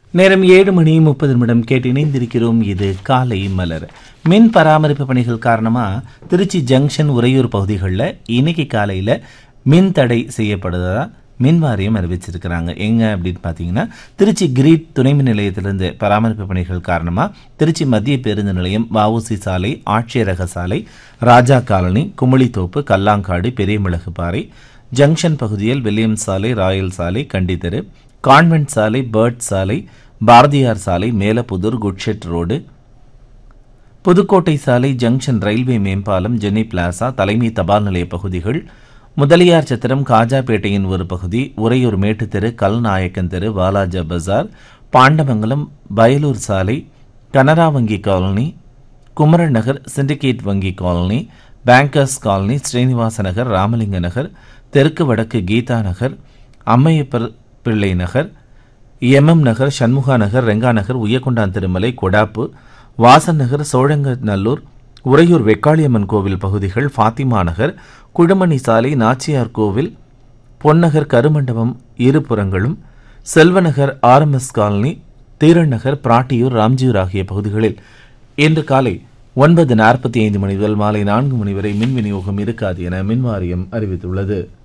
நேரம் ஏழு மணி முப்பது நிமிடம் கேட்டு இணைந்திருக்கிறோம் இது காலை மலர் மின் பராமரிப்பு பணிகள் காரணமா திருச்சி ஜங்ஷன் உறையூர் பகுதிகளில் இன்னைக்கு காலையில் மின் தடை செய்யப்படுவதா மின் வாரியம் அறிவிச்சிருக்கிறாங்க எங்க அப்படின்னு பார்த்தீங்கன்னா திருச்சி கிரீட் துணை மின் நிலையத்திலிருந்து பராமரிப்பு பணிகள் காரணமாக திருச்சி மத்திய பேருந்து நிலையம் வஉசி சாலை ஆட்சியரக சாலை ராஜா காலனி குமுளித்தோப்பு கல்லாங்காடு பெரியமிளகுப்பாறை ஜங்ஷன் பகுதியில் வில்லியம் சாலை ராயல் சாலை கண்டித்தெரு கான்வென்ட் சாலை பேர்ட் சாலை பாரதியார் சாலை மேலப்புதூர் குட்ஷெட் ரோடு புதுக்கோட்டை சாலை ஜங்ஷன் ரயில்வே மேம்பாலம் ஜென்னி பிளாசா தலைமை தபால் நிலைய பகுதிகள் முதலியார் சத்திரம் காஜாபேட்டையின் ஒரு பகுதி உறையூர் மேட்டுத்தெரு கல்நாயக்கன் தெரு வாலாஜா பஜார் பாண்டமங்கலம் வயலூர் சாலை கனரா வங்கி காலனி குமரன் நகர் சிண்டிகேட் வங்கி colony bankers colony Srinivasa Nagar Ramalinga Nagar தெற்கு வடக்கு கீதா நகர் அம்மையப்பர் பிள்ளை நகர் எம்எம் நகர் சண்முகா நகர் ரெங்கா நகர் உய்யக்கொண்டான் திருமலை கொடாப்பு வாசன் நகர் சோழங்கநல்லூர் உறையூர் வெக்காளியம்மன் கோவில் பகுதிகள் ஃபாத்திமா நகர் குழுமணி சாலை நாச்சியார் கோவில் பொன்னகர் கருமண்டபம் இருபுறங்களும் செல்வநகர் ஆர்எம்எஸ் காலனி தீரன் நகர் பிராட்டியூர் ராம்ஜியூர் ஆகிய பகுதிகளில் இன்று காலை ஒன்பது நாற்பத்தி ஐந்து மணி முதல் மாலை நான்கு மணி வரை மின் விநியோகம் இருக்காது என மின்வாரியம் அறிவித்துள்ளது